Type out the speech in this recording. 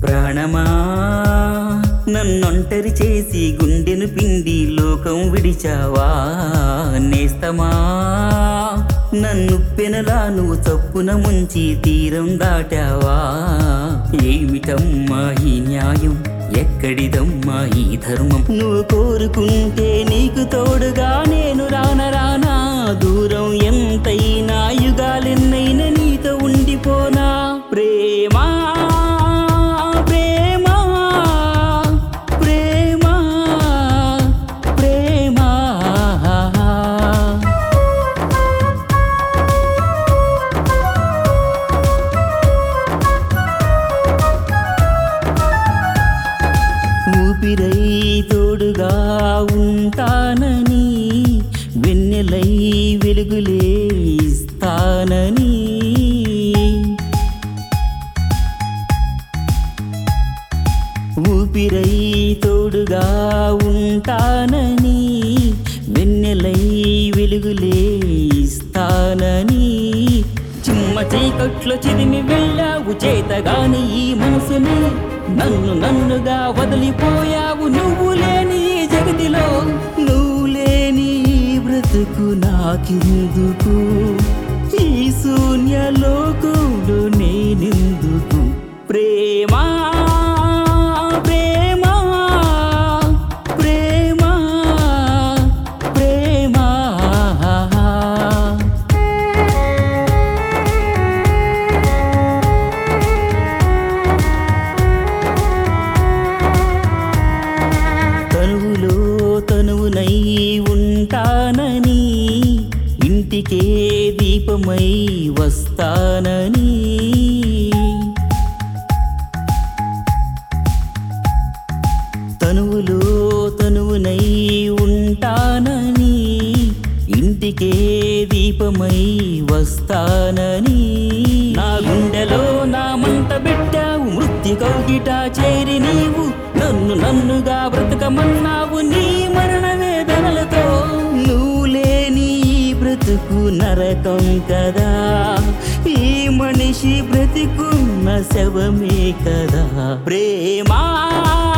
ప్రాణమా నన్నొంటరి చేసి గుండెను పిండి లోకం విడిచావా నేస్తమా నన్ను పెనలా నువ్వు చప్పున ముంచి తీరం దాటావా ఏమిటమ్మా ఈ న్యాయం ఎక్కడిదమ్మా ఈ ధర్మం నువ్వు కోరుకుంటే నీకు తోడుగా నేను రాన రానా దూరం ఎంతైనా యుగాలెన్నైనా నీతో ఉండిపోనా ప్రేమా ప్రేమా ప్రేమా ప్రేమా ఊపిరై తోడుగా ఉంటానని వెన్నెలై వెలుగులే ఇస్తానని ఊపిరై తోడుగా ఉంటానని వెన్నెలై వెలుగులే ఇస్తానని చిమ్మ చీకట్లో చిదిమి వెళ్ళావు చేతగాని ఈ మనసుని నన్ను నన్నుగా వదిలిపోయావు నువ్వు లేని ఈ జగతిలో నువ్వు లేని ఈ బ్రతుకు నాకెందుకు ఈ శూన్య లోకంలో నేనెందుకు ప్రేమా ప్రేమా ప్రేమా ప్రేమా తనువులో తనువునై ఉంటానని ఇంటికే దీపమై వస్తానని తనువులో తనువునై ఉంటానని ఇంటికే దీపమై వస్తానని నా గుండెలో నా మంట పెట్టావు మృత్యు కౌగిట చేరి నీవు నన్ను నన్నుగా బ్రతకమన్నావు నీ మరణ వేదనలతో నువ్వు లేని ఈ బ్రతుకు నరకం కదా ఈ మనిషి బ్రతికున్న శవమే కదా ప్రేమా